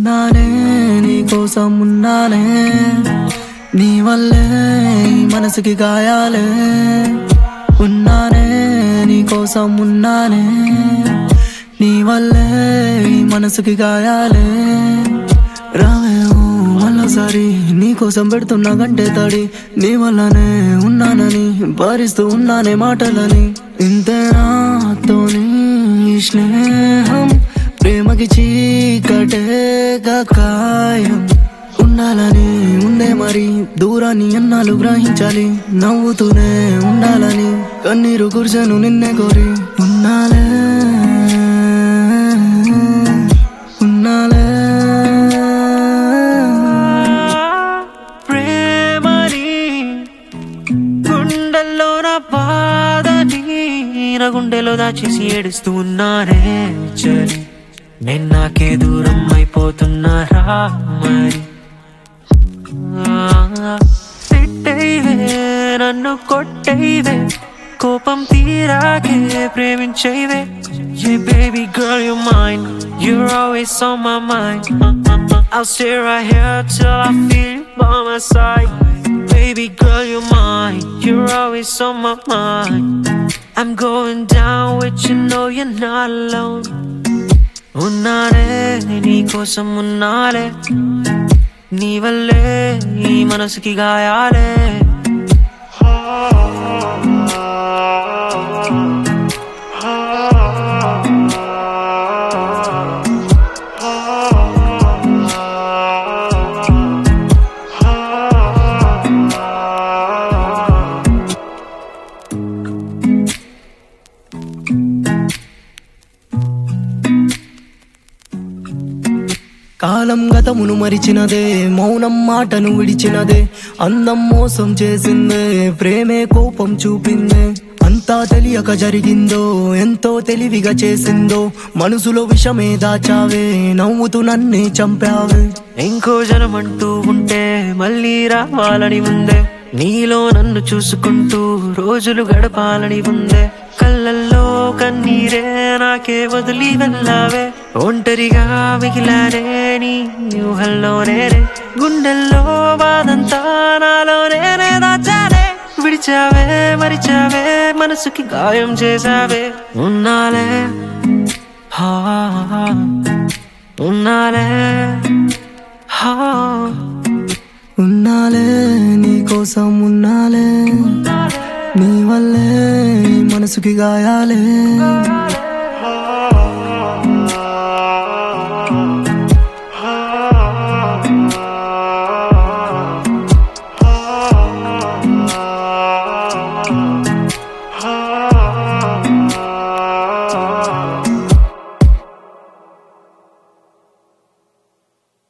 ఉన్నానే నీ కోసం ఉన్నానే నీ వల్లే ఈ మనసుకి గాయాలే ఉన్నానే నీ కోసం ఉన్నానే నీ వల్లే ఈ మనసుకి గాయాలే రావే ఓ మళ్ళోసారి నీ కోసం పెడుతున్నా గంటే తడి నీ వల్లనే ఉన్నానని భరిస్తూ ఉన్నానే మాటలని ఇంతేనా తోని ఈ స్నేహం ప్రేమకి చీకటే కాయం ఉండాలని ఉందే మరి దూరాన్ని ఎన్నాళ్ళు గ్రహించాలి నవ్వుతూనే ఉండాలని కన్నీరు కుర్చను నిన్నే కోరి ఉన్నాలే ఉన్నాలే ప్రేమని గుండెల్లో నా బాధని నా గుండెలో దాచేసి ఏడుస్తూ ఉన్నారే చలి నేను నాకే దూరం అయిపోతున్నారా మరి ఆ, తిట్టేవే నన్ను కొట్టేవే కోపం తీరాకే ప్రేమించేవే Yeah, baby girl, you're mine. You're always on my mind. I'll stay right here till I feel you by my side. Baby girl, you're mine. You're always on my mind. I'm going down with you, know you're not alone. ఉన్నానే నీ కోసం ఉన్నాలే నీ వల్లే ఈ మనసుకి గాయాలే కాలం గతమును మరిచినదే మౌనం మాటను విడిచినదే అందం మోసం చేసిందే ప్రేమే కోపం చూపిందే అంతా తెలియక జరిగిందో ఎంతో తెలివిగా చేసిందో మనసులో విషమే దాచావే నవ్వుతూ నన్నే చంపావే ఇంకో జనం అంటూ ఉంటే మళ్ళీ రావాలని ఉందే నీలో నన్ను చూసుకుంటూ రోజులు గడపాలని ఉందే కళ్ళల్లో కన్నీరే నాకే వదిలి వెళ్ళావే ఒంటరిగా మిగిలానే నీ ఊహల్లోనే రే. గుండెల్లో బాధంతా నాలోనే దాచానే విడిచావే మరిచావే మనసుకి గాయం చేసావే ఉన్నాలే హా ఉన్నాలే హా ఉన్నాలే నీ కోసం ఉన్నాలే నీ వల్లే ఈ మనసుకి గాయాలే